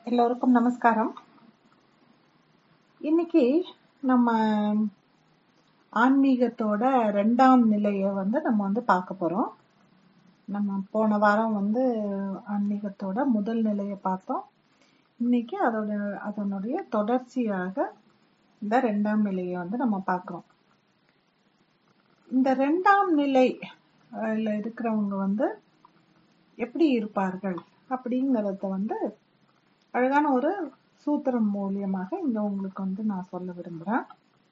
எல்லோருக்கும் நமஸ்காரம் இன்னைக்கு நம்ம ஆன்மீகத்தோட ரெண்டாம் நிலையை வந்து நம்ம வந்து பார்க்க போறோம் நம்ம போன வாரம் வந்து ஆன்மீகத்தோட முதல் நிலையை பார்த்தோம் இன்னைக்கு அதோட அதனுடைய தொடர்ச்சியாக இந்த ரெண்டாம் நிலையை வந்து நம்ம பார்க்கிறோம் இந்த ரெண்டாம் நிலை அதுல இருக்கிறவங்க வந்து எப்படி இருப்பார்கள் அப்படிங்கறத வந்து அழகான ஒரு சூத்திரம் மூலியமாக இங்க உங்களுக்கு வந்து நான் சொல்ல விரும்புறேன்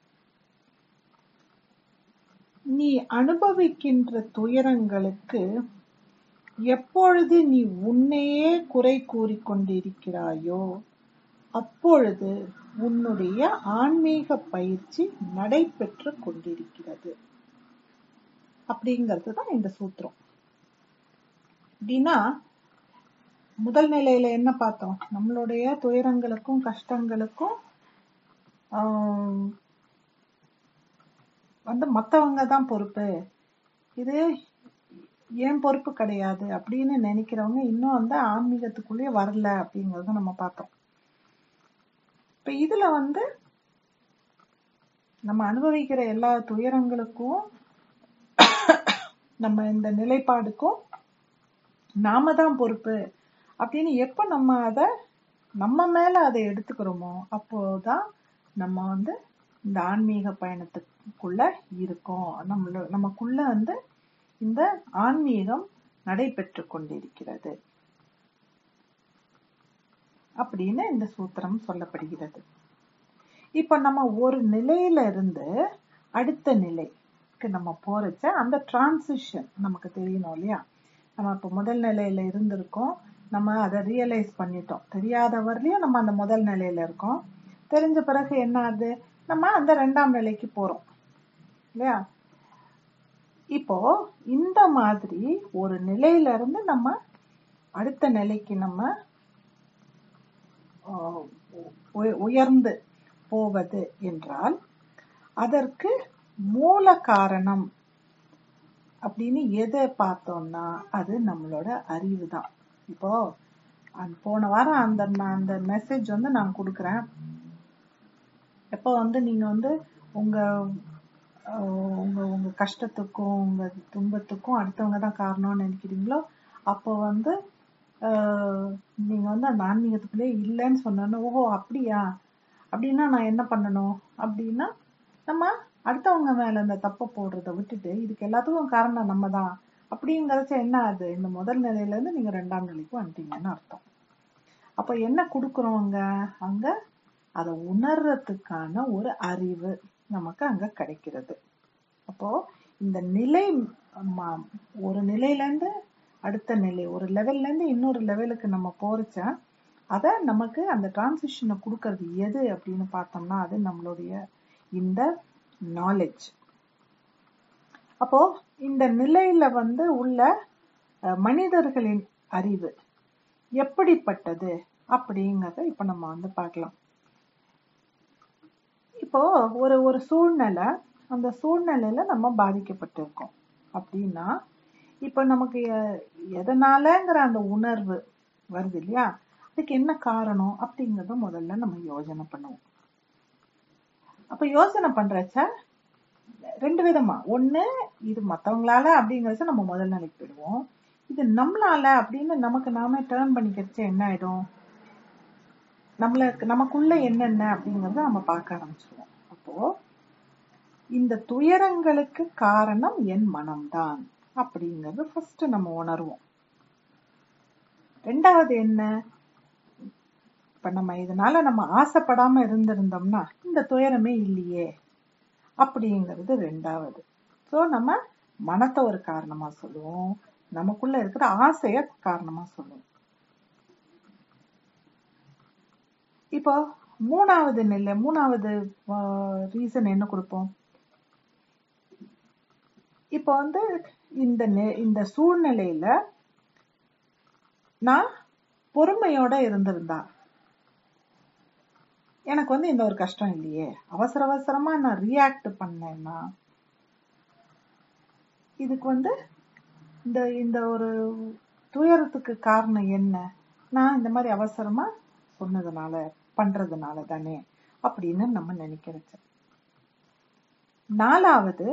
நீ அனுபவிக்கின்ற துயரங்களுக்கு எப்பொழுது நீ உன்னையே குறை கூறிக்கொண்டிருக்கிறாயோ அப்பொழுது உன்னுடைய ஆன்மீக பயிற்சி நடைபெற்று கொண்டிருக்கிறது அப்படிங்கிறது தான் இந்த சூத்திரம் அப்படின்னா முதல் நிலையில என்ன பார்த்தோம் நம்மளுடைய துயரங்களுக்கும் கஷ்டங்களுக்கும் ஆஹ் வந்து மத்தவங்க தான் பொறுப்பு இது ஏன் பொறுப்பு கிடையாது அப்படின்னு நினைக்கிறவங்க இன்னும் வந்து ஆன்மீகத்துக்குள்ளேயே வரல அப்படிங்கறத நம்ம பார்த்தோம் இப்ப இதுல வந்து நம்ம அனுபவிக்கிற எல்லா துயரங்களுக்கும் நம்ம இந்த நிலைப்பாடுக்கும் நாம தான் பொறுப்பு அப்படின்னு எப்ப நம்ம அத நம்ம மேல அதை எடுத்துக்கிறோமோ அப்போதான் நம்ம வந்து இந்த ஆன்மீக பயணத்துக்குள்ள இருக்கோம் நம்மள நமக்குள்ள வந்து இந்த ஆன்மீகம் நடைபெற்று கொண்டிருக்கிறது அப்படின்னு இந்த சூத்திரம் சொல்லப்படுகிறது இப்ப நம்ம ஒரு நிலையில இருந்து அடுத்த நிலைக்கு நம்ம போறச்ச அந்த டிரான்சிஷன் நமக்கு தெரியணும் இல்லையா நம்ம இப்ப முதல் நிலையில இருந்திருக்கோம் நம்ம அதை ரியலைஸ் பண்ணிட்டோம் தெரியாத வரலையும் நம்ம அந்த முதல் நிலையில இருக்கோம் தெரிஞ்ச பிறகு என்ன ஆகுது நம்ம அந்த ரெண்டாம் நிலைக்கு போறோம் இல்லையா இப்போ இந்த மாதிரி ஒரு நிலையில இருந்து நம்ம அடுத்த நிலைக்கு நம்ம ஆஹ், உய- உயர்ந்து போவது என்றால் அதற்கு மூல காரணம் அப்படின்னு எதை பார்த்தோம்னா அது நம்மளோட அறிவு தான் இப்போ அந்த- போன வாரம் அந்த நான் அந்த மெசேஜ் வந்து நான் கொடுக்குறேன் எப்போ வந்து நீங்க வந்து உங்க ஆஹ், உங்க உங்க கஷ்டத்துக்கும் உங்க துன்பத்துக்கும் அடுத்தவங்க தான் காரணம்னு நினைக்கிறீங்களோ அப்போ வந்து ஆஹ், நீங்க வந்து அந்த ஆன்மீகத்துக்குள்ளே இல்லைன்னு சொன்னோன்னு ஓஹோ அப்படியா அப்படின்னா நான் என்ன பண்ணணும் அப்படின்னா நம்ம அடுத்தவங்க மேல இந்த தப்பை போடுறதை விட்டுட்டு இதுக்கு எல்லாத்துக்கும் காரணம் நம்ம தான் அப்படிங்கறச்ச என்ன ஆகுது இந்த முதல் நிலையில இருந்து நீங்க ரெண்டாம் நிலைக்கு வந்துட்டீங்கன்னு அர்த்தம் அப்ப என்ன கொடுக்குறோங்க அங்க அதை உணர்றதுக்கான ஒரு அறிவு நமக்கு அங்க கிடைக்கிறது அப்போ இந்த நிலை ம- ஒரு நிலையில இருந்து அடுத்த நிலை ஒரு லெவல்ல இருந்து இன்னொரு லெவலுக்கு நம்ம போறச்ச அத நமக்கு அந்த டிரான்சிஷனை கொடுக்கறது எது அப்படின்னு பார்த்தோம்னா அது நம்மளுடைய இந்த நாலேஜ் அப்போ இந்த நிலையில வந்து உள்ள அஹ், மனிதர்களின் அறிவு எப்படிப்பட்டது அப்படிங்கறத இப்ப நம்ம வந்து பார்க்கலாம் இப்போ ஒரு ஒரு சூழ்நிலை அந்த சூழ்நிலையில நம்ம பாதிக்கப்பட்டிருக்கோம் அப்படின்னா இப்ப நமக்கு எ- எதனாலங்கிற அந்த உணர்வு வருது இல்லையா அதுக்கு என்ன காரணம் அப்படிங்கறத முதல்ல நம்ம யோசனை பண்ணுவோம் அப்ப யோசனை பண்றச்ச ரெண்டு விதமா ஒண்ணு இது மத்தவங்களால அப்படிங்கறச்ச நம்ம முதல் நிலைக்கு போயிடுவோம் இது நம்மளால அப்படின்னு நமக்கு நாமே டேர்ன் பண்ணிக்கிறச்ச என்ன ஆயிடும் நம்மளுக்கு நமக்குள்ள என்னென்ன அப்படிங்கறத நம்ம பார்க்க ஆரம்பிச்சிருவோம் அப்போ இந்த துயரங்களுக்கு காரணம் என் மனம்தான் அப்படிங்கறது ஃபர்ஸ்ட் நம்ம உணர்வோம் ரெண்டாவது என்ன இப்ப நம்ம இதனால நம்ம ஆசைப்படாம இருந்திருந்தோம்னா இந்த துயரமே இல்லையே அப்படிங்கிறது ரெண்டாவது சோ நம்ம மனத்தை ஒரு காரணமா சொல்லுவோம் நமக்குள்ள இருக்கிற ஆசைய காரணமா சொல்லுவோம் இப்போ மூணாவது நிலை மூணாவது ரீசன் என்ன கொடுப்போம் இப்போ வந்து இந்த நெ- இந்த சூழ்நிலையில நான் பொறுமையோட இருந்திருந்தா எனக்கு வந்து இந்த ஒரு கஷ்டம் இல்லையே அவசர அவசரமா நான் ரியாக்ட் பண்ணேன்னா இதுக்கு வந்து இந்த இந்த ஒரு துயரத்துக்கு காரணம் என்ன நான் இந்த மாதிரி அவசரமா சொன்னதுனால பண்றதுனால தானே அப்படின்னு நம்ம நினைக்கிறது நாலாவது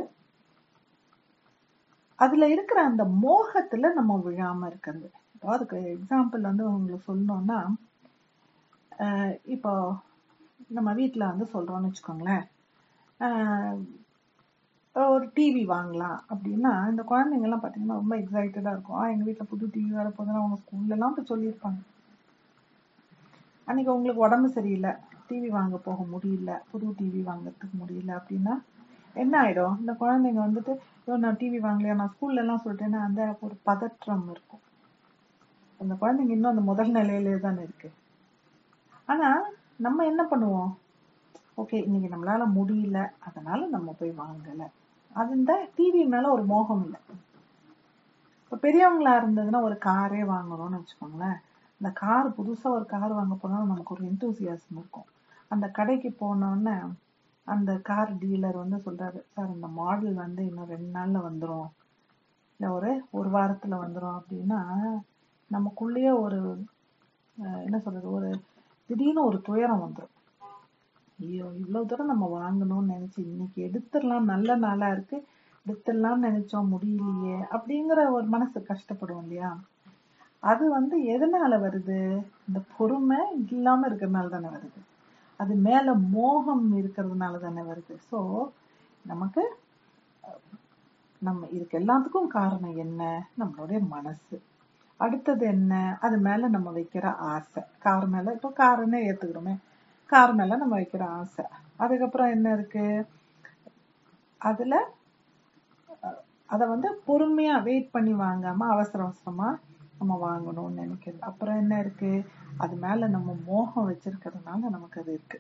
அதுல இருக்கிற அந்த மோகத்துல நம்ம விழாம இருக்கிறது இப்போ அதுக்கு எக்ஸாம்பிள் வந்து உங்களுக்கு சொல்லணும்னா ஆஹ் இப்போ நம்ம வீட்டில் வந்து சொல்றோம்னு வச்சுக்கோங்களேன் ஆஹ் ஒரு டிவி வாங்கலாம் அப்படின்னா இந்த குழந்தைங்கலாம் பார்த்தீங்கன்னா ரொம்ப எக்ஸைட்டடாக இருக்கும் ஆ எங்கள் வீட்டில் புது டிவி வர போதுன்னா அவங்க ஸ்கூல்லலாம் போய் சொல்லியிருப்பாங்க அன்னைக்கு உங்களுக்கு உடம்பு சரியில்லை டிவி வாங்க போக முடியல புது டிவி வாங்குறதுக்கு முடியல அப்படின்னா என்ன ஆயிடும் இந்த குழந்தைங்க வந்துட்டு ஐயோ நான் டிவி வாங்கலையா நான் ஸ்கூல்ல எல்லாம் சொல்லிட்டேன்னா அந்த ஒரு பதற்றம் இருக்கும் அந்த குழந்தைங்க இன்னும் அந்த முதல் நிலையிலே தானே இருக்கு ஆனா நம்ம என்ன பண்ணுவோம் ஓகே இன்னைக்கு நம்மளால முடியல அதனால நம்ம போய் வாங்கல அது இந்த டிவி மேல ஒரு மோகம் இல்லை இப்போ பெரியவங்களா இருந்ததுன்னா ஒரு காரே வாங்குறோம்னு வச்சுக்கோங்களேன் இந்த கார் புதுசா ஒரு கார் வாங்க போனாலும் நமக்கு ஒரு எந்தூசியாசம் இருக்கும் அந்த கடைக்கு போனோடனே அந்த கார் டீலர் வந்து சொல்றாரு சார் இந்த மாடல் வந்து இன்னும் ரெண்டு நாள்ல வந்துரும் இல்லை ஒரு ஒரு வாரத்துல வந்துரும் அப்படின்னா நமக்குள்ளேயே ஒரு அஹ், என்ன சொல்றது ஒரு திடீர்னு ஒரு துயரம் வந்துரும் ஐயோ இவ்வளவு தூரம் நம்ம வாங்கணும்னு நினைச்சு இன்னைக்கு எடுத்துடலாம் நல்ல நாளா இருக்கு எடுத்துடலாம்னு நினைச்சோம் முடியலையே அப்படிங்கிற ஒரு மனசு கஷ்டப்படும் இல்லையா அது வந்து எதனால வருது இந்த பொறுமை இல்லாம இருக்கிறதுனால தானே வருது அது மேல மோகம் இருக்கிறதுனால தானே வருது ஸோ நமக்கு நம்ம இதுக்கு எல்லாத்துக்கும் காரணம் என்ன நம்மளுடைய மனசு அடுத்தது என்ன அது மேல நம்ம வைக்கிற ஆசை கார் மேல இப்போ காருன்னு ஏத்துக்கிறோமே கார் மேல நம்ம வைக்கிற ஆசை அதுக்கப்புறம் என்ன இருக்கு அதுல அதை வந்து பொறுமையா வெயிட் பண்ணி வாங்காம அவசர அவசரமா நம்ம வாங்கணும்னு நினைக்கிறது அப்புறம் என்ன இருக்கு அது மேல நம்ம மோகம் வச்சிருக்கிறதுனால நமக்கு அது இருக்கு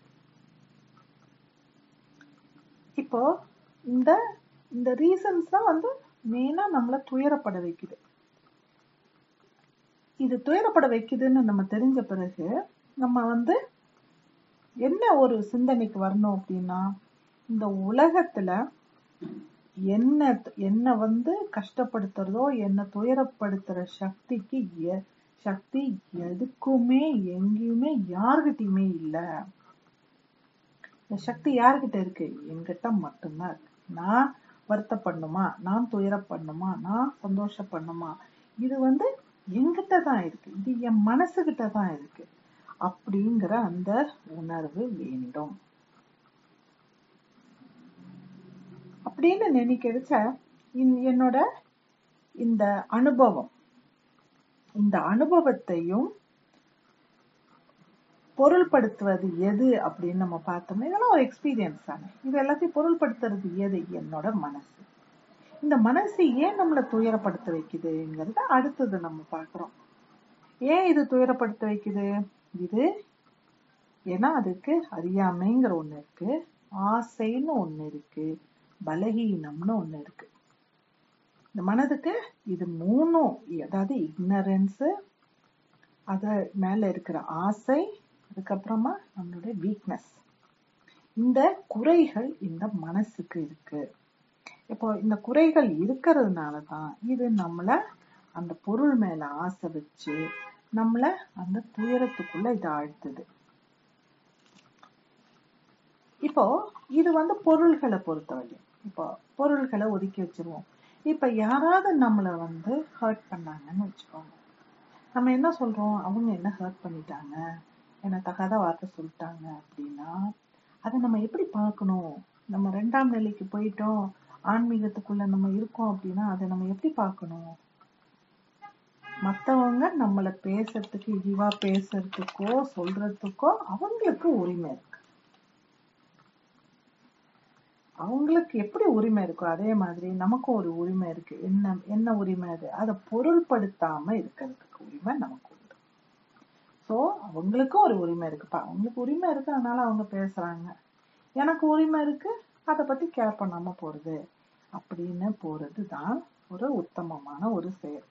இப்போ இந்த இந்த ரீசன்ஸ் தான் வந்து மெயினா நம்மள துயரப்பட வைக்குது இது துயரப்பட வைக்குதுன்னு நம்ம தெரிஞ்ச பிறகு நம்ம வந்து என்ன ஒரு சிந்தனைக்கு வரணும் அப்படின்னா இந்த உலகத்துல என்ன என்ன வந்து கஷ்டப்படுத்துறதோ என்ன துயரப்படுத்துற சக்திக்கு எ- சக்தி எதுக்குமே எங்கேயுமே யாருகிட்டயுமே இல்ல இந்த சக்தி யார்கிட்ட இருக்கு என்கிட்ட மட்டும்தான் இருக்கு நான் வருத்தப்படணுமா நான் துயரப்படணுமா நான் சந்தோஷப்படணுமா இது வந்து என்கிட்ட தான் இருக்கு இது என் மனசுகிட்ட தான் இருக்கு அப்படிங்கிற அந்த உணர்வு வேண்டும் அப்படின்னு நினைக்கிறச்ச இன்- என்னோட இந்த அனுபவம் இந்த அனுபவத்தையும் பொருள்படுத்துவது எது அப்படின்னு நம்ம பார்த்தோம்னா இதெல்லாம் ஒரு எக்ஸ்பீரியன்ஸ் தானே இது எல்லாத்தையும் பொருள்படுத்துறது எது என்னோட மனசு இந்த மனசு ஏன் நம்மளை துயரப்படுத்த வைக்குதுங்கிறத அடுத்தது நம்ம பார்க்கிறோம் ஏன் இது துயரப்படுத்த வைக்குது இது ஏன்னா அதுக்கு அறியாமைங்கிற ஒண்ணு இருக்கு ஆசைன்னு ஒண்ணு இருக்கு பலகீனம்னு ஒண்ணு இருக்கு இந்த மனதுக்கு இது மூணும் அதாவது இக்னரன்ஸ் அது மேல இருக்கிற ஆசை அதுக்கப்புறமா நம்மளுடைய வீக்னஸ் இந்த குறைகள் இந்த மனசுக்கு இருக்கு இப்போ இந்த குறைகள் இருக்கிறதுனால தான் இது நம்மள அந்த பொருள் மேல ஆசை வச்சு நம்மள அந்த துயரத்துக்குள்ள இது ஆழ்த்துது இப்போ இது வந்து பொருள்களை பொறுத்தவரை இப்போ பொருள்களை ஒதுக்கி வச்சிருவோம் இப்ப யாராவது நம்மள வந்து ஹர்ட் பண்ணாங்கன்னு வச்சுக்கோங்க நம்ம என்ன சொல்றோம் அவங்க என்ன ஹர்ட் பண்ணிட்டாங்க என்ன தகாத வார்த்தை சொல்லிட்டாங்க அப்படின்னா அதை நம்ம எப்படி பார்க்கணும் நம்ம ரெண்டாம் நிலைக்கு போயிட்டோம் ஆன்மீகத்துக்குள்ள நம்ம இருக்கோம் அப்படின்னா அதை நம்ம எப்படி பார்க்கணும் மத்தவங்க நம்மள பேசுறதுக்கு இழிவா பேசுறதுக்கோ சொல்றதுக்கோ அவங்களுக்கு உரிமை இருக்கு அவங்களுக்கு எப்படி உரிமை இருக்கோ அதே மாதிரி நமக்கும் ஒரு உரிமை இருக்கு என்ன என்ன உரிமை அது அதை பொருள்படுத்தாம இருக்கிறதுக்கு உரிமை நமக்கு உண்டு ஸோ அவங்களுக்கும் ஒரு உரிமை இருக்குப்பா அவங்களுக்கு உரிமை இருக்கு அதனால அவங்க பேசுறாங்க எனக்கு உரிமை இருக்கு அதை பத்தி கேர் பண்ணாம போறது அப்படின்னு போறது தான் ஒரு உத்தமமான ஒரு செயல்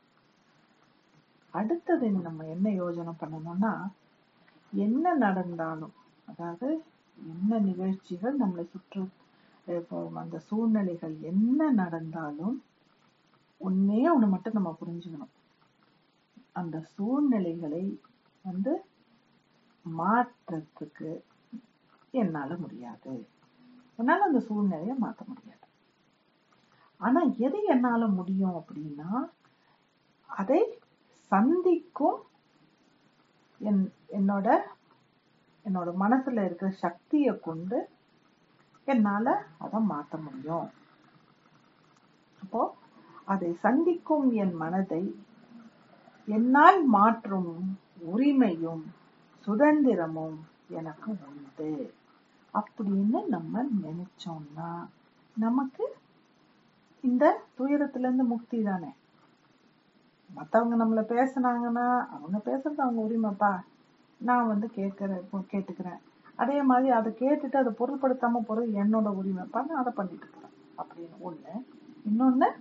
அடுத்தது நம்ம என்ன யோசனை பண்ணணும்னா என்ன நடந்தாலும் அதாவது என்ன நிகழ்ச்சிகள் நம்மளை சுற்று இப்போ அந்த சூழ்நிலைகள் என்ன நடந்தாலும் ஒன்னே ஒண்ணு மட்டும் நம்ம புரிஞ்சுக்கணும் அந்த சூழ்நிலைகளை வந்து மாற்றத்துக்கு என்னால முடியாது என்னால அந்த சூழ்நிலையை மாற்ற முடியாது ஆனா எது என்னால முடியும் அப்படின்னா அதை சந்திக்கும் என் என்னோட என்னோட மனசுல இருக்கிற சக்தியை கொண்டு என்னால அதை மாற்ற முடியும் அப்போ அதை சந்திக்கும் என் மனதை என்னால் மாற்றும் உரிமையும் சுதந்திரமும் எனக்கு உண்டு அப்படின்னு நம்ம நினைச்சோம்னா நமக்கு இந்த துயரத்துல இருந்து முக்தி தானே மத்தவங்க நம்மள பேசுனாங்கன்னா அவங்க பேசுறது அவங்க உரிமைப்பா நான் வந்து கேட்கறேன் இப்போ கேட்டுக்கிறேன் அதே மாதிரி அதை கேட்டுட்டு அதை பொருள்படுத்தாம போறது என்னோட உரிமைப்பா நான் அதை பண்ணிட்டு போறேன் அப்படின்னு ஒண்ணு இன்னொன்னு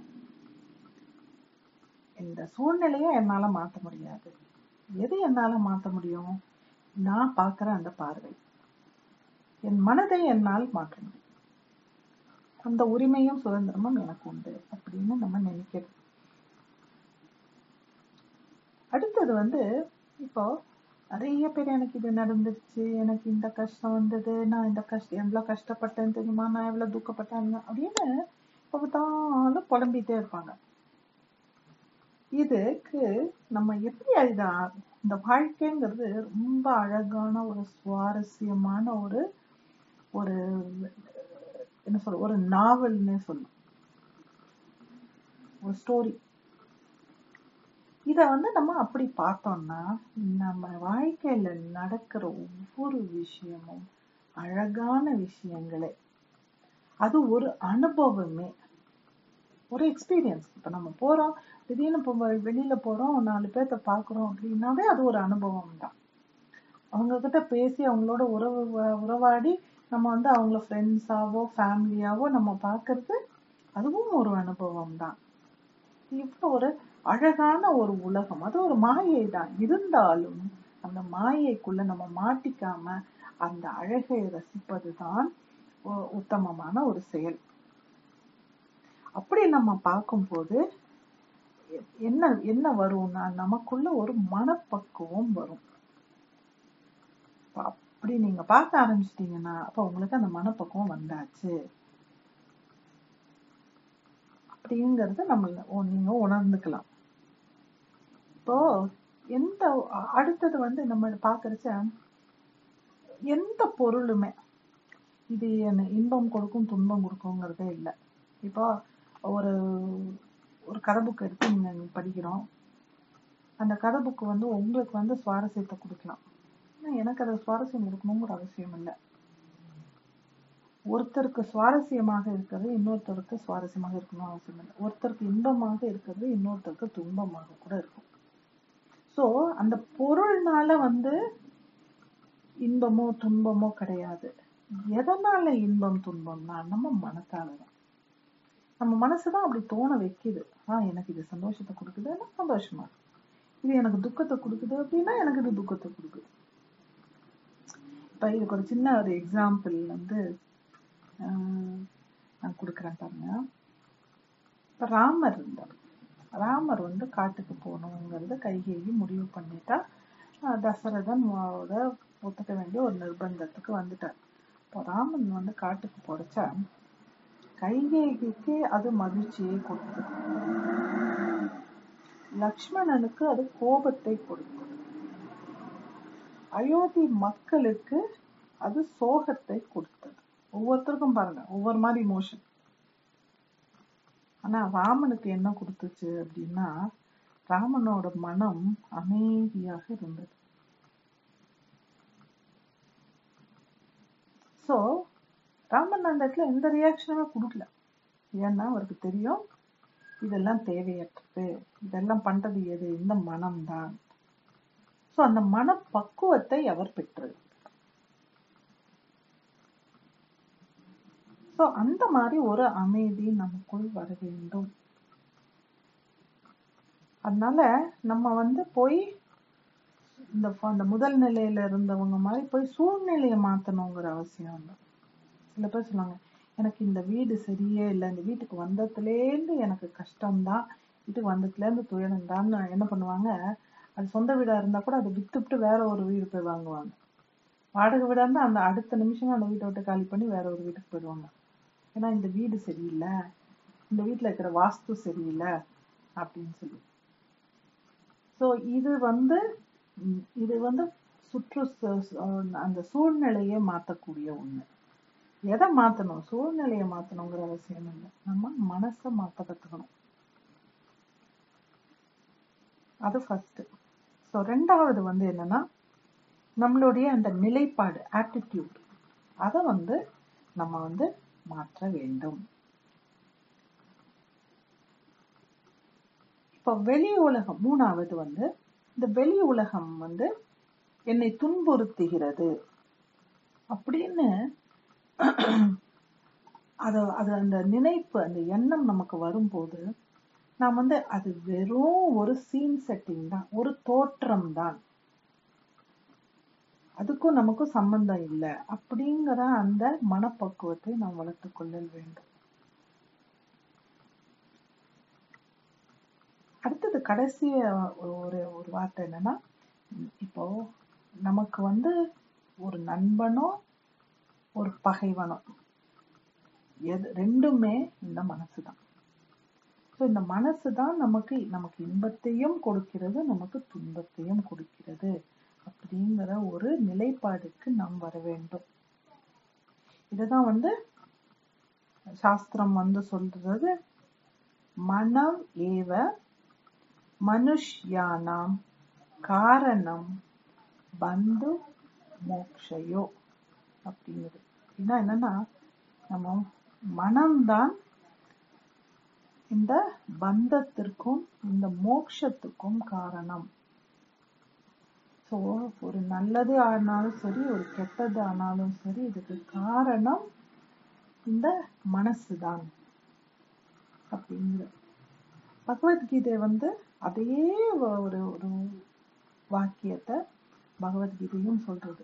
இந்த சூழ்நிலையை என்னால மாத்த முடியாது எது என்னால மாத்த முடியும் நான் பார்க்கிற அந்த பார்வை என் மனதை என்னால் மாற்ற முடியும் அந்த உரிமையும் சுதந்திரமும் எனக்கு உண்டு அப்படின்னு நம்ம நினைக்கிறது அடுத்தது வந்து இப்போ நிறைய பேர் எனக்கு இது நடந்துருச்சு எனக்கு இந்த கஷ்டம் வந்தது நான் இந்த கஷ்டம் எவ்வளவு கஷ்டப்பட்டேன் தெரியுமா நான் எவ்வளவு துக்கப்பட்டேன் அப்படின்னு எப்ப பார்த்தாலும் புலம்பிட்டே இருப்பாங்க இதுக்கு நம்ம எப்படி இத இந்த வாழ்க்கைங்கிறது ரொம்ப அழகான ஒரு சுவாரஸ்யமான ஒரு ஒரு என்ன சொல்ற ஒரு நாவல்னே சொல்லலாம் ஒரு ஸ்டோரி இத வந்து நம்ம அப்படி பார்த்தோம்னா நம்ம வாழ்க்கையில நடக்கிற ஒவ்வொரு விஷயமும் அழகான விஷயங்களே அது ஒரு அனுபவமே ஒரு எக்ஸ்பீரியன்ஸ் இப்ப நம்ம போறோம் திடீர்னு இப்போ வெளியில போறோம் நாலு பேர்த்த பாக்குறோம் அப்படின்னாவே அது ஒரு அனுபவம் தான் அவங்க கிட்ட பேசி அவங்களோட உறவு உறவாடி நம்ம வந்து அவங்கள ஃப்ரெண்ட்ஸாவோ ஃபேமிலியாவோ நம்ம பார்க்கறது அதுவும் ஒரு அனுபவம் தான் இவ்வளோ ஒரு அழகான ஒரு உலகம் அது ஒரு மாயை தான் இருந்தாலும் அந்த மாயைக்குள்ள நம்ம மாட்டிக்காம அந்த அழகை ரசிப்பது தான் உத்தமமான ஒரு செயல் அப்படி நம்ம பார்க்கும்போது என்ன என்ன வரும்னா நமக்குள்ள ஒரு மனப்பக்குவம் வரும் அப்படி நீங்க பார்க்க ஆரம்பிச்சிட்டீங்கன்னா அப்ப உங்களுக்கு அந்த மனப்பக்குவம் வந்தாச்சு அப்படிங்கறத நம்ம நீங்க உணர்ந்துக்கலாம் இப்போ எந்த அடுத்தது வந்து நம்ம பாக்குறச்ச எந்த பொருளுமே இது என்ன இன்பம் கொடுக்கும் துன்பம் கொடுக்குங்கிறதே இல்லை இப்போ ஒரு ஒரு கதை புக் எடுத்து நீங்க படிக்கிறோம் அந்த கதை புக்கு வந்து உங்களுக்கு வந்து சுவாரஸ்யத்தை கொடுக்கலாம் எனக்கு அதை சுவாரஸ்யம் கொடுக்கணுங்கிற அவசியம் இல்லை ஒருத்தருக்கு சுவாரஸ்யமாக இருக்கிறது இன்னொருத்தருக்கு சுவாரஸ்யமாக இருக்கணும் அவசியம் இல்லை ஒருத்தருக்கு இன்பமாக இருக்கிறது இன்னொருத்தருக்கு துன்பமாக கூட இருக்கும் ஸோ அந்த பொருள்னால வந்து இன்பமோ துன்பமோ கிடையாது எதனால இன்பம் துன்பம்னா நம்ம மனத்தால தான் நம்ம மனசுதான் அப்படி தோண வைக்குது ஆஹ் எனக்கு இது சந்தோஷத்தை கொடுக்குதுன்னா சந்தோஷமா இருக்கு இது எனக்கு துக்கத்தை கொடுக்குது அப்படின்னா எனக்கு இது துக்கத்தை கொடுக்குது இப்ப இதுக்கு ஒரு சின்ன ஒரு எக்ஸாம்பிள் வந்து நான் கொடுக்குறேன் பாருங்க இப்ப ராமர் இருந்தார் ராமர் வந்து காட்டுக்கு போகணுங்கிறத கைகேயி முடிவு பண்ணிட்டா தசரதன் ஒத்துக்க வேண்டிய ஒரு நிர்பந்தத்துக்கு வந்துட்டார் இப்போ ராமன் வந்து காட்டுக்கு போறச்சா கைகேயிக்கு அது மகிழ்ச்சியை கொடுத்தது லக்ஷ்மணனுக்கு அது கோபத்தை கொடுத்தது அயோத்தி மக்களுக்கு அது சோகத்தை கொடுத்தது ஒவ்வொருத்தருக்கும் பாருங்க ஒவ்வொரு மாதிரி இமோஷன் ஆனா ராமனுக்கு என்ன கொடுத்துச்சு அப்படின்னா ராமனோட மனம் அமைதியாக இருந்தது சோ ராமன் அந்த இடத்துல எந்த ரியாக்ஷனுமே கொடுக்கல ஏன்னா அவருக்கு தெரியும் இதெல்லாம் தேவையற்றது இதெல்லாம் பண்றது எது இந்த மனம்தான் சோ அந்த மனப்பக்குவத்தை அவர் பெற்றது சோ அந்த மாதிரி ஒரு அமைதி நமக்குள் வர வேண்டும் அதனால நம்ம வந்து போய் இந்த அந்த முதல் நிலையில இருந்தவங்க மாதிரி போய் சூழ்நிலையை மாத்தணுங்கிற அவசியம் இல்லை சில பேர் சொல்லுவாங்க எனக்கு இந்த வீடு சரியே இல்லை இந்த வீட்டுக்கு வந்ததுலேருந்து எனக்கு கஷ்டம்தான் வீட்டுக்கு வந்ததுலேருந்து துயரம்தான்னு என்ன பண்ணுவாங்க அது சொந்த வீடா இருந்தா கூட அதை வித்துவிட்டு வேற ஒரு வீடு போய் வாங்குவாங்க வாடகை வீடா இருந்தா அந்த அடுத்த நிமிஷம் அந்த வீட்டை விட்டு காலி பண்ணி வேற ஒரு வீட்டுக்கு போயிடுவாங்க ஏன்னா இந்த வீடு சரியில்லை இந்த வீட்டுல இருக்கிற வாஸ்து சரியில்லை அப்படின்னு சொல்லி ஸோ இது வந்து ம், இது வந்து சுற்று சு- சு- அந்த சூழ்நிலையை மாற்றக்கூடிய ஒண்ணு எதை மாத்தணும் சூழ்நிலையை மாத்தணுங்கிற அவசியம் இல்லை நம்ம மனசை மாத்த கத்துக்கணும் அது ஃபர்ஸ்ட் ஸோ ரெண்டாவது வந்து என்னன்னா நம்மளுடைய அந்த நிலைப்பாடு ஆட்டிடியூட் அதை வந்து நம்ம வந்து மாற்ற வேண்டும் இப்போ வெளி உலகம் மூணாவது வந்து இந்த வெளி உலகம் வந்து என்னை துன்புறுத்துகிறது அப்படின்னு அது அது அந்த நினைப்பு அந்த எண்ணம் நமக்கு வரும்போது நாம் வந்து அது வெறும் ஒரு சீன் செட்டிங் தான் ஒரு தோற்றம் தான் அதுக்கும் நமக்கும் சம்பந்தம் இல்லை அப்படிங்கிற அந்த மனப்பக்குவத்தை நாம் வளர்த்துக் கொள்ளல் வேண்டும் அடுத்தது கடைசி ஒரு ஒரு வார்த்தை என்னன்னா உம் இப்போ நமக்கு வந்து ஒரு நண்பனோ ஒரு பகைவனோ எது ரெண்டுமே இந்த மனசு தான் ஸோ இந்த மனசு தான் நமக்கு நமக்கு இன்பத்தையும் கொடுக்கிறது நமக்கு துன்பத்தையும் கொடுக்கிறது அப்படிங்கிற ஒரு நிலைப்பாடுக்கு நாம் வர வேண்டும் இதுதான் வந்து சாஸ்திரம் வந்து சொல்றது மனம் ஏவ மனுஷ்யானாம் காரணம் பந்து மோக்ஷயோ அப்படிங்கிறது அப்படின்னா என்னன்னா நம்ம மனம்தான் இந்த பந்தத்திற்கும் இந்த மோக்ஷத்துக்கும் காரணம் ஸோ ஒரு நல்லது ஆனாலும் சரி ஒரு கெட்டது ஆனாலும் சரி இதுக்கு காரணம் இந்த மனசுதான் அப்படிங்கிற பகவத்கீதை வந்து அதே ஒ- ஒரு ஒரு வாக்கியத்தை பகவத்கீதையும் சொல்றது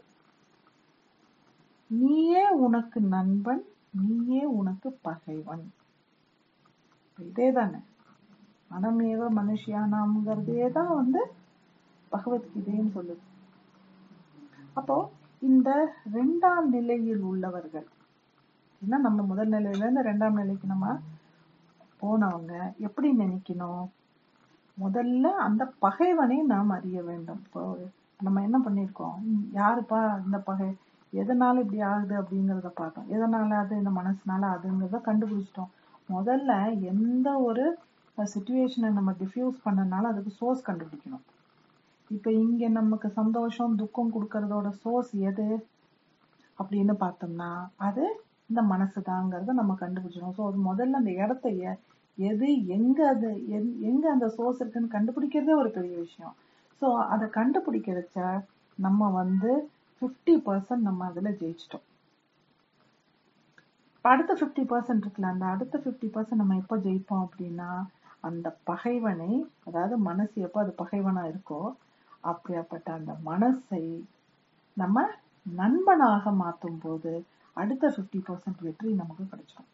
நீயே உனக்கு நண்பன் நீயே உனக்கு பகைவன் இதே தானே மனமேவ மனுஷியானாம்ங்கிறதே தான் வந்து பகவத்கீதையும் சொல்லுது அப்போ இந்த ரெண்டாம் நிலையில் உள்ளவர்கள் ஏன்னா நம்ம முதல் நிலையில இருந்து ரெண்டாம் நிலைக்கு நம்ம போனவங்க எப்படி நினைக்கணும் முதல்ல அந்த பகைவனை நாம் அறிய வேண்டும் இப்போ நம்ம என்ன பண்ணியிருக்கோம் ம், யாருப்பா இந்த பகை எதனால இப்படி ஆகுது அப்படிங்கிறத பார்த்தோம் எதனால அது இந்த மனசுனால அதுங்கிறத கண்டுபிடிச்சிட்டோம் முதல்ல எந்த ஒரு சுச்சுவேஷனை நம்ம டிஃப்யூஸ் பண்ணனால அதுக்கு சோர்ஸ் கண்டுபிடிக்கணும் இப்போ இங்க நமக்கு சந்தோஷம் துக்கம் கொடுக்கறதோட சோர்ஸ் எது அப்படின்னு பார்த்தோம்னா அது இந்த மனசுதாங்கிறத நம்ம கண்டுபிடிச்சிடும் ஸோ அது முதல்ல அந்த இடத்த எ- எது எங்க அது எந்- எங்க அந்த சோர்ஸ் இருக்குன்னு கண்டுபிடிக்கிறதே ஒரு பெரிய விஷயம் ஸோ அதை கண்டுபிடிக்கிறச்ச நம்ம வந்து ஃபிஃப்டி பர்சன்ட் நம்ம அதுல ஜெயிச்சிட்டோம் இப்ப அடுத்த ஃபிஃப்டி பர்சன்ட் இருக்குல்ல அந்த அடுத்த ஃபிஃப்டி பர்சன்ட் நம்ம எப்போ ஜெயிப்போம் அப்படின்னா அந்த பகைவனை அதாவது மனசு எப்போ அது பகைவனா இருக்கோ அப்படியாப்பட்ட அந்த மனசை நம்ம நண்பனாக மாற்றும் போது அடுத்த ஃபிஃப்டி பர்சன்ட் வெற்றி நமக்கு கிடைச்சிடும்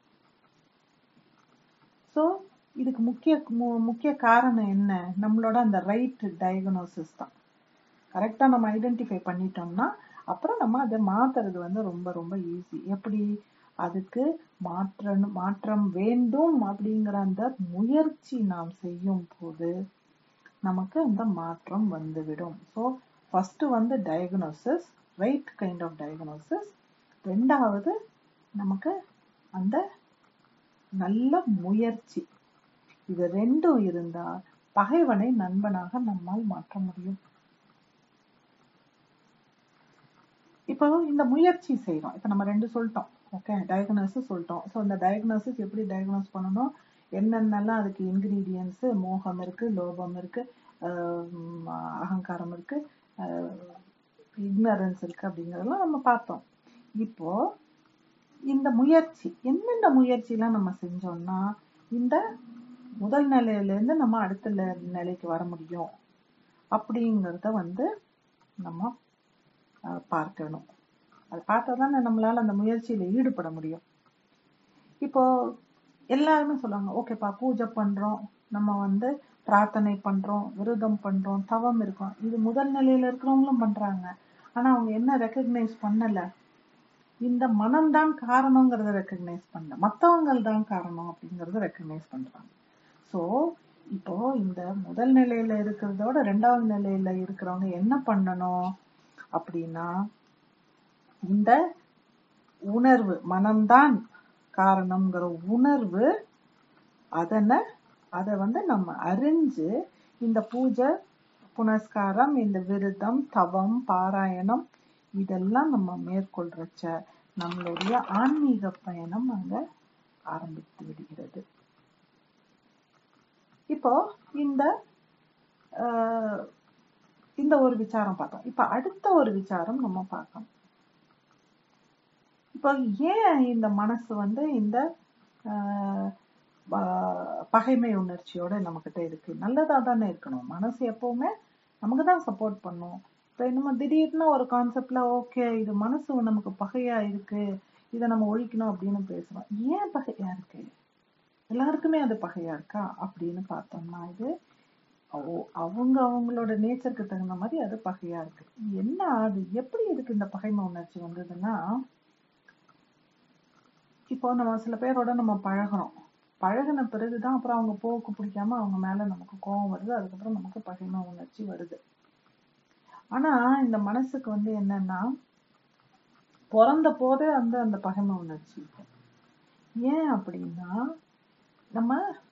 ஸோ இதுக்கு முக்கிய மு- முக்கிய காரணம் என்ன நம்மளோட அந்த ரைட் டயக்னோசிஸ் தான் கரெக்டாக நம்ம ஐடென்டிஃபை பண்ணிட்டோம்னா அப்புறம் நம்ம அதை மாத்துறது வந்து ரொம்ப ரொம்ப ஈஸி எப்படி அதுக்கு மாற்றணும் மாற்றம் வேண்டும் அப்படிங்கிற அந்த முயற்சி நாம் செய்யும் போது நமக்கு அந்த மாற்றம் வந்துவிடும் ஸோ ஃபர்ஸ்ட் வந்து diagnosis right kind of diagnosis ரெண்டாவது நமக்கு அந்த நல்ல முயற்சி இது ரெண்டும் இருந்தா பகைவனை நண்பனாக நம்மால் மாற்ற முடியும் இப்போ இந்த முயற்சி செய்றோம் இப்போ நம்ம ரெண்டு சொல்லிட்டோம் ஓகே டயக்னோசிஸ் சொல்லிட்டோம் ஸோ இந்த டயக்னோசிஸ் எப்படி டயக்னோஸ் பண்ணணும் என்னென்னலாம் அதுக்கு இன்கிரீடியன்ஸ் மோகம் இருக்கு லோபம் இருக்கு ஆஹ் அகங்காரம் இருக்கு இக்னரன்ஸ் இருக்கு அப்படிங்கறதெல்லாம் நம்ம பார்த்தோம் இப்போ இந்த முயற்சி என்னென்ன முயற்சிலாம் நம்ம செஞ்சோம்னா இந்த முதல் நிலையில இருந்து நம்ம அடுத்த நி- நிலைக்கு வர முடியும் அப்படிங்கறத வந்து நம்ம ஆஹ் பார்க்கணும் அது பார்த்தா தானே நம்மளால அந்த முயற்சியில ஈடுபட முடியும் இப்போ எல்லாருமே சொல்லுவாங்க ஓகேப்பா பூஜை பண்றோம் நம்ம வந்து பிரார்த்தனை பண்றோம் விரதம் பண்றோம் தவம் இருக்கோம் இது முதல் நிலையில இருக்கிறவங்களும் பண்றாங்க ஆனா அவங்க என்ன ரெக்கக்னைஸ் பண்ணல இந்த மனம்தான் காரணங்கிறத ரெக்கக்னைஸ் பண்ணல மத்தவங்கள் தான் காரணம் அப்படிங்கறத ரெக்கக்னைஸ் பண்றாங்க சோ இப்போ இந்த முதல் நிலையில இருக்கிறதோட ரெண்டாவது நிலையில இருக்கிறவங்க என்ன பண்ணணும் அப்படின்னா இந்த உணர்வு மனம்தான் காரணம்ங்கிற உணர்வு அதனை அதை வந்து நம்ம அறிஞ்சு இந்த பூஜை புனஸ்காரம் இந்த விரதம் தவம் பாராயணம் இதெல்லாம் நம்ம மேற்கொள்றச்ச நம்மளுடைய ஆன்மீக பயணம் அங்க ஆரம்பித்து விடுகிறது இப்போ இந்த ஆஹ், இந்த ஒரு விசாரம் பார்த்தோம் இப்ப அடுத்த ஒரு விசாரம் நம்ம பார்க்கணும் இப்போ ஏன் இந்த மனசு வந்து இந்த ஆஹ், ப- பகைமை உணர்ச்சியோட நம்மகிட்ட இருக்கு நல்லதா தானே இருக்கணும் மனசு எப்பவுமே நமக்கு தான் சப்போர்ட் பண்ணும் இப்போ என்னமோ திடீர்னு ஒரு கான்செப்ட்ல ஓகே இது மனசு நமக்கு பகையா இருக்கு இதை நம்ம ஒழிக்கணும் அப்படின்னு பேசுறோம் ஏன் பகையா இருக்கு எல்லாருக்குமே அது பகையா இருக்கா அப்படின்னு பார்த்தோம்னா இது அவ- அவங்க அவங்களோட நேச்சருக்கு தகுந்த மாதிரி அது பகையா இருக்கு என்ன அது எப்படி இருக்கு இந்த பகைமை உணர்ச்சி வந்ததுன்னா இப்போ நம்ம சில பேரோட நம்ம பழகுறோம் பழகுன பிறகுதான் அப்புறம் அவங்க போக்கு பிடிக்காம அவங்க மேல நமக்கு கோபம் வருது அதுக்கப்புறம் நமக்கு பகைமை உணர்ச்சி வருது ஆனா இந்த மனசுக்கு வந்து என்னன்னா பிறந்த போதே வந்து அந்த பகைமை உணர்ச்சி இருக்கும் ஏன் அப்படின்னா நம்ம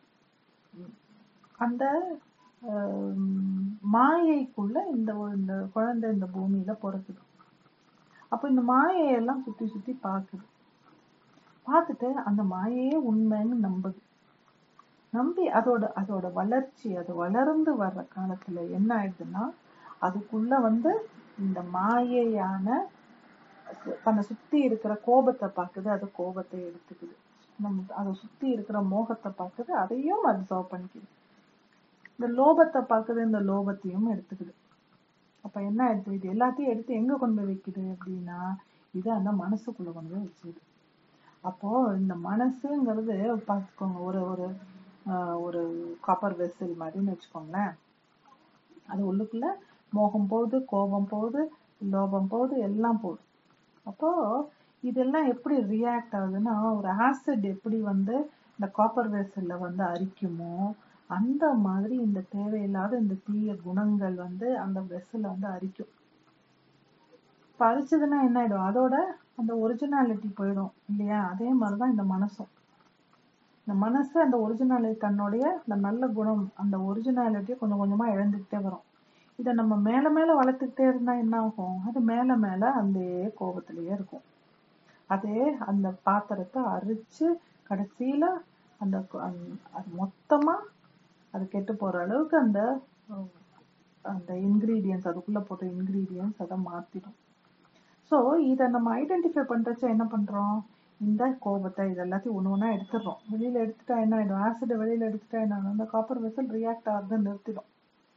அந்த ஆம், மாயைக்குள்ள இந்த ஒரு- இந்த குழந்தை இந்த பூமியில பிறக்குது அப்ப இந்த மாயையெல்லாம் சுத்தி சுத்தி பாக்குது பார்த்துட்டு அந்த மாயையே உண்மைன்னு நம்புது நம்பி அதோட அதோட வளர்ச்சி அது வளர்ந்து வர்ற காலத்துல என்ன ஆயிடுதுன்னா அதுக்குள்ள வந்து இந்த மாயையான சு- தன்னை சுத்தி இருக்கிற கோபத்தை பார்க்குது அது கோபத்தை எடுத்துக்குது நம்ம அதை சுத்தி இருக்கிற மோகத்தை பார்க்குது அதையும் அப்சர்வ் பண்ணிக்குது இந்த லோபத்தை பார்க்குது இந்த லோபத்தையும் எடுத்துக்குது அப்ப என்ன ஆயிடுது இது எல்லாத்தையும் எடுத்து எங்க கொண்டு போய் வைக்குது அப்படின்னா இது அந்த மனசுக்குள்ள கொண்டு போய் வச்சுது அப்போ இந்த மனசுங்கிறது பார்த்துக்கோங்க ஒரு ஒரு ஆஹ், ஒரு காப்பர் வெசல் மாதிரின்னு வச்சுக்கோங்களேன் அது உள்ளுக்குள்ள மோகம் போகுது கோபம் போகுது லோபம் போகுது எல்லாம் போகுது அப்போ இதெல்லாம் எப்படி ரியாக்ட் ஆகுதுன்னா ஒரு ஆசிட் எப்படி வந்து இந்த காப்பர் வெசல்ல வந்து அரிக்குமோ அந்த மாதிரி இந்த தேவையில்லாத இந்த தீய குணங்கள் வந்து அந்த வெசல்ல வந்து அரிக்கும் இப்ப அரிச்சதுன்னா என்ன ஆயிடும் அதோட அந்த ஒரிஜினாலிட்டி போயிடும் இல்லையா அதே மாதிரிதான் இந்த மனசும் இந்த மனசு அந்த ஒரிஜினாலிட்டி தன்னுடைய அந்த நல்ல குணம் அந்த ஒரிஜினாலிட்டியை கொஞ்சம் கொஞ்சமா இழந்துக்கிட்டே வரும் இதை நம்ம மேல மேல வளர்த்துக்கிட்டே இருந்தா என்ன ஆகும் அது மேல மேல அந்த கோபத்திலேயே இருக்கும் அதே அந்த பாத்திரத்தை அரிச்சு கடைசியில அந்த கு- அந்த- அது மொத்தமா அது கெட்டு போற அளவுக்கு அந்த உம், அந்த இன்கிரீடியன்ஸ் அதுக்குள்ள போட்ட இன்கிரீடியன்ஸ் அதை மாத்திடும் ஸோ இதை நம்ம ஐடென்டிஃபை பண்றச்ச என்ன பண்றோம் இந்த கோபத்தை இது எல்லாத்தையும் ஒண்ணு ஒண்ணா எடுத்துடுறோம் வெளியில எடுத்துட்டா என்ன ஆயிடும் ஆசிட் வெளியில எடுத்துட்டா என்ன ஆகும் அந்த காப்பர் வெசல் ரியாக்ட் ஆகுறதை நிறுத்திடும்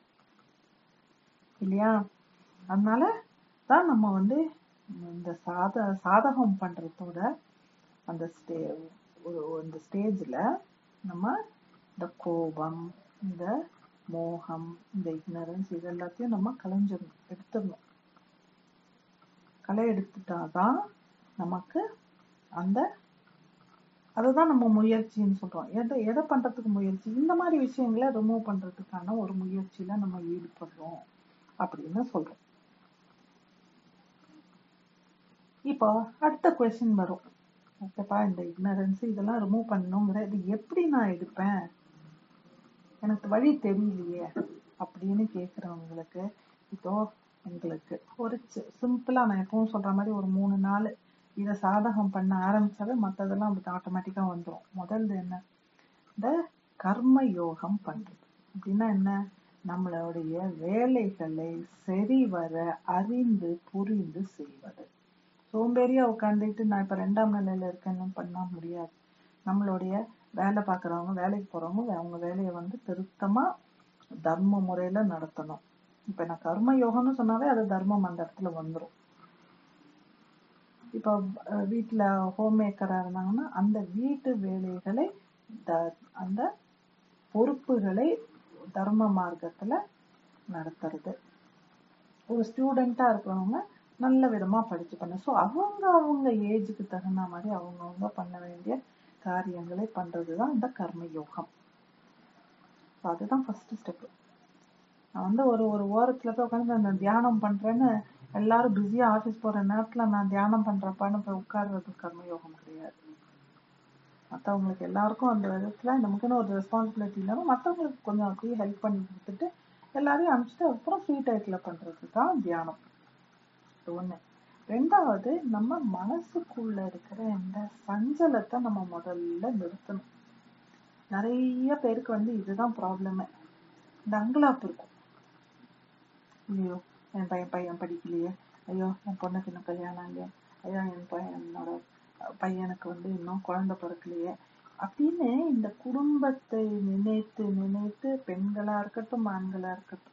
இல்லையா அதனால தான் நம்ம வந்து இந்த சாத சாதகம் பண்றதோட அந்த ஸ்டே ஒரு இந்த ஸ்டேஜ்ல நம்ம இந்த கோபம் இந்த மோகம் இந்த இக்னரன்ஸ் இது எல்லாத்தையும் நம்ம களைஞ்சிடணும் எடுத்துடணும் களை எடுத்துட்டாதான் நமக்கு அந்த அதுதான் நம்ம முயற்சின்னு சொல்றோம் எதை எதை பண்றதுக்கு முயற்சி இந்த மாதிரி விஷயங்களை ரிமூவ் பண்றதுக்கான ஒரு முயற்சியில நம்ம ஈடுபடுறோம் அப்படின்னு சொல்றோம் இப்போ அடுத்த கொஸ்டின் வரும் ஓகேப்பா இந்த இக்னரன்ஸ் இதெல்லாம் ரிமூவ் பண்ணணுங்கிற இது எப்படி நான் எடுப்பேன் எனக்கு வழி தெரியலையே அப்படின்னு கேக்குறவங்களுக்கு இதோ உங்களுக்கு ஒரு சிம்பிளா நான் எப்பவும் சொல்ற மாதிரி ஒரு மூணு நாள் இதை சாதகம் பண்ண ஆரம்பிச்சாவே மத்ததெல்லாம் அப்படி ஆட்டோமேட்டிக்கா வந்துரும் முதல்ல என்ன இந்த கர்ம யோகம் பண்றது அப்படின்னா என்ன நம்மளுடைய வேலைகளை சரிவர அறிந்து புரிந்து செய்வது சோம்பேறியா உட்காந்துட்டு நான் இப்ப ரெண்டாம் நிலையில இருக்கேன்னு பண்ண முடியாது நம்மளுடைய வேலை பார்க்குறவங்க வேலைக்கு போறவங்க அவங்க வேலையை வந்து திருத்தமா தர்ம முறையில நடத்தணும் இப்ப நான் கர்ம யோகம்னு சொன்னாவே அது தர்மம் அந்த இடத்துல வந்துரும் இப்போ அஹ், வீட்ல ஹோம் மேக்கரா இருந்தாங்கன்னா அந்த வீட்டு வேலைகளை த- அந்த பொறுப்புகளை தர்ம மார்க்கத்துல நடத்துறது ஒரு ஸ்டூடெண்டா இருக்கிறவங்க நல்ல விதமா படிச்சு பண்ண ஸோ அவங்க அவங்க ஏஜுக்கு தகுந்த மாதிரி அவங்கவுங்க பண்ண வேண்டிய காரியங்களை பண்றதுதான் இந்த கர்ம யோகம் ஸோ அதுதான் ஃபர்ஸ்ட் ஸ்டெப் நான் வந்து ஒரு ஒரு ஓரத்துல போய் உட்காந்து நான் தியானம் பண்றேன்னு எல்லாரும் பிஸியா ஆஃபீஸ் போற நேரத்துல நான் தியானம் பண்றப்பான்னு போய் உட்கார்றது கர்ம யோகம் கிடையாது மற்றவங்களுக்கு எல்லாருக்கும் அந்த விதத்துல நமக்குன்னு ஒரு ரெஸ்பான்சிபிலிட்டி இல்லாம மற்றவங்களுக்கு கொஞ்சம் அப்படியே ஹெல்ப் பண்ணி கொடுத்துட்டு எல்லாரையும் அனுப்பிச்சிட்டு அப்புறம் ஃப்ரீ டயத்துல பண்றது தான் தியானம் இது ஒண்ணு ரெண்டாவது நம்ம மனசுக்குள்ள இருக்கிற இந்த சஞ்சலத்தை நம்ம முதல்ல நிறுத்தணும் நிறைய பேருக்கு வந்து இதுதான் ப்ராப்ளமே இந்த அங்கலாப்பு இருக்கும் ஐயோ என் பையன் பையன் படிக்கலையே ஐயோ என் பொண்ணுக்கு இன்னும் கல்யாணம் இல்லையே ஐயோ என் பையன் என்னோட பையனுக்கு வந்து இன்னும் குழந்தை பிறக்கலையே அப்படின்னு இந்த குடும்பத்தை நினைத்து நினைத்து பெண்களா இருக்கட்டும் ஆண்களா இருக்கட்டும்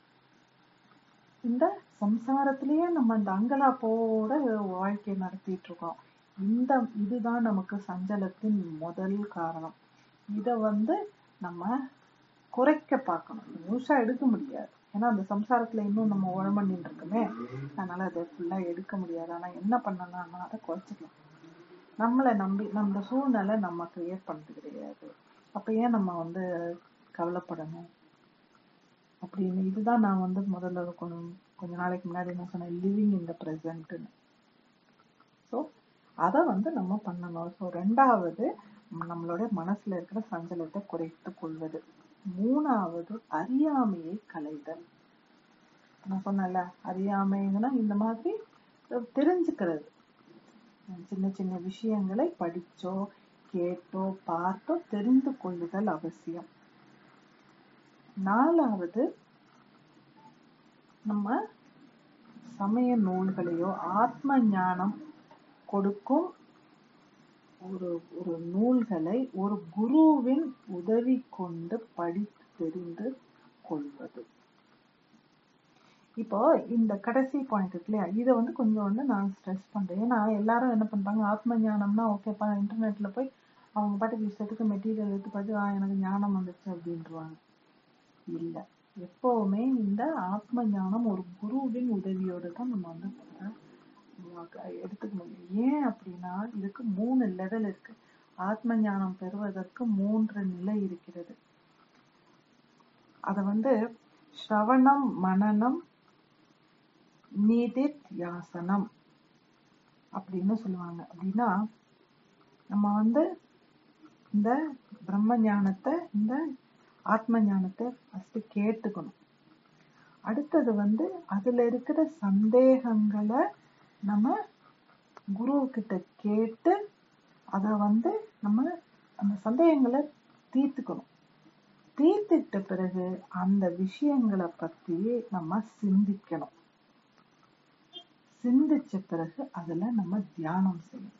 இந்த சம்சாரத்திலேயே நம்ம இந்த அங்கலாப்போட வாழ்க்கை நடத்திட்டு இருக்கோம் இந்த இதுதான் நமக்கு சஞ்சலத்தின் முதல் காரணம் இத வந்து நம்ம குறைக்க பார்க்கணும் முழுசா எடுக்க முடியாது ஏன்னா அந்த சம்சாரத்துல இன்னும் நம்ம உழமண்ணின்னு இருக்கோமே அதனால அதை ஃபுல்லா எடுக்க முடியாது ஆனா என்ன பண்ணலாம்னா அதை குறைச்சிக்கலாம் நம்மளை நம்பி நம்ம சூழ்நிலை நம்ம கிரியேட் பண்ணது கிடையாது அப்ப ஏன் நம்ம வந்து கவலைப்படணும் அப்படின்னு இதுதான் நான் வந்து முதல்ல கொஞ்சம் கொஞ்ச நாளைக்கு முன்னாடி என்ன சொன்னேன் லிவிங் இன் த ப்ரெசன்ட்னு ஸோ அதை வந்து நம்ம பண்ணணும் ஸோ ரெண்டாவது நம்மளுடைய மனசுல இருக்கிற சஞ்சலத்தை குறைத்து கொள்வது மூணாவது அறியாமையை களைதல் நான் சொன்னேன்ல அறியாமைங்கன்னா இந்த மாதிரி தெரிஞ்சுக்கிறது சின்ன சின்ன விஷயங்களை படிச்சோ கேட்டோ பார்த்தோ தெரிந்து கொள்ளுதல் அவசியம் நாலாவது நம்ம சமய நூல்களையோ ஆத்ம ஞானம் கொடுக்கும் ஒரு ஒரு நூல்களை ஒரு குருவின் உதவி கொண்டு படித்து தெரிந்து கொள்வது இப்போ இந்த கடைசி பாயிண்ட் இருக்கு இல்லையா இதை வந்து கொஞ்சம் வந்து நான் ஸ்ட்ரெஸ் பண்றேன் ஏன்னா எல்லாரும் என்ன பண்றாங்க ஆத்ம ஞானம்னா ஓகேப்பா இன்டர்நெட்ல போய் அவங்க பாட்டுக்கு இஷ்டத்துக்கு மெட்டீரியல் எடுத்து பார்த்து ஆ எனக்கு ஞானம் வந்துருச்சு அப்படின்றாங்க இல்ல எப்பவுமே இந்த ஆத்ம ஞானம் ஒரு குருவின் உதவியோடு தான் நம்ம வந்து எடுத்துக்க முடியும் ஏன் அப்படின்னா இதுக்கு மூணு லெவல் இருக்கு ஆத்ம ஞானம் பெறுவதற்கு மூன்று நிலை இருக்கிறது அத வந்து ஸ்ரவணம் மனநம் நீதித் யாசனம் அப்படின்னு சொல்லுவாங்க அப்படின்னா நம்ம வந்து இந்த பிரம்ம ஞானத்தை இந்த ஆத்ம ஞானத்தை ஃபர்ஸ்ட் கேட்டுக்கணும் அடுத்தது வந்து அதுல இருக்கிற சந்தேகங்களை நம்ம குரு கிட்ட கேட்டு அத வந்து நம்ம அந்த சந்தேகங்களை தீர்த்துக்கணும் தீர்த்துட்ட பிறகு அந்த விஷயங்களை பத்தி நம்ம சிந்திக்கணும் சிந்திச்ச பிறகு அதுல நம்ம தியானம் செய்யணும்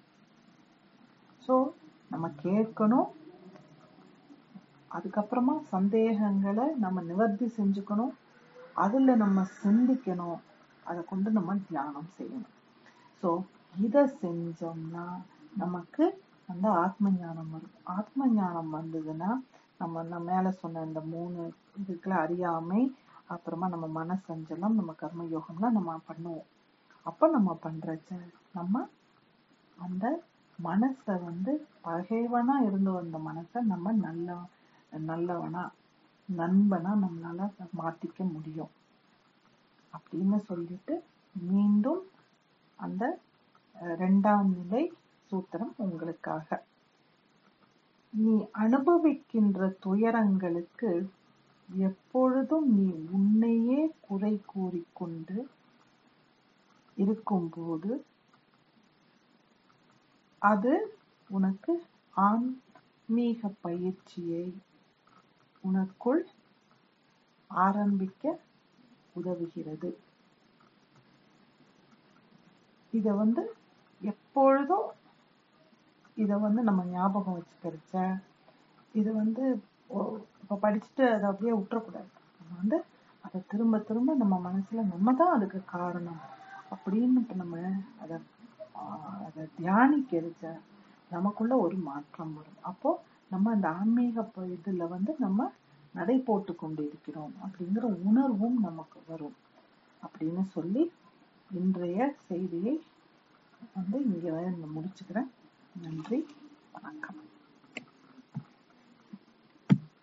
சோ நம்ம கேட்கணும் அதுக்கப்புறமா சந்தேகங்களை நம்ம நிவர்த்தி செஞ்சுக்கணும் அதுல நம்ம சிந்திக்கணும் அதை கொண்டு நம்ம தியானம் செய்யணும் ஸோ இதை செஞ்சோம்னா நமக்கு அந்த ஆத்ம ஞானம் வரும் ஆத்ம ஞானம் வந்ததுன்னா நம்ம நான் மேல சொன்ன இந்த மூணு இதுக்குள்ள அறியாமை அப்புறமா நம்ம மனசஞ்சலம் நம்ம கர்ம யோகம்லாம் நம்ம பண்ணுவோம் அப்ப நம்ம பண்றச்ச நம்ம அந்த மனசை வந்து பகைவனா இருந்து வந்த மனசை நம்ம நல்ல நல்லவனா நண்பனா நம்மளால மாத்திக்க முடியும் அப்படின்னு சொல்லிட்டு மீண்டும் அந்த இரண்டாம் நிலை சூத்திரம் உங்களுக்காக நீ அனுபவிக்கின்ற துயரங்களுக்கு எப்பொழுதும் நீ உன்னையே குறை கூறிக்கொண்டு இருக்கும்போது அது உனக்கு ஆன்மீக பயிற்சியை உனக்குள் ஆரம்பிக்க உதவுகிறது இத வந்து எப்பொழுதும் இத வந்து நம்ம ஞாபகம் வச்சுக்கிறச்ச இது வந்து இப்போ படிச்சுட்டு அதை அப்படியே விட்டுறக்கூடாது நம்ம வந்து அதை திரும்ப திரும்ப நம்ம மனசுல நம்ம தான் அதுக்கு காரணம் அப்படின்னு நம்ம அதை அதை தியானிக்கிறச்ச நமக்குள்ள ஒரு மாற்றம் வரும் அப்போ நம்ம அந்த ஆன்மீக இதுல வந்து நம்ம நடை போட்டு கொண்டு இருக்கிறோம் அப்படிங்கிற உணர்வும் நமக்கு வரும் அப்படின்னு சொல்லி இன்றைய செய்தியை வந்து இங்கே முடிச்சுக்கிறேன் நன்றி வணக்கம்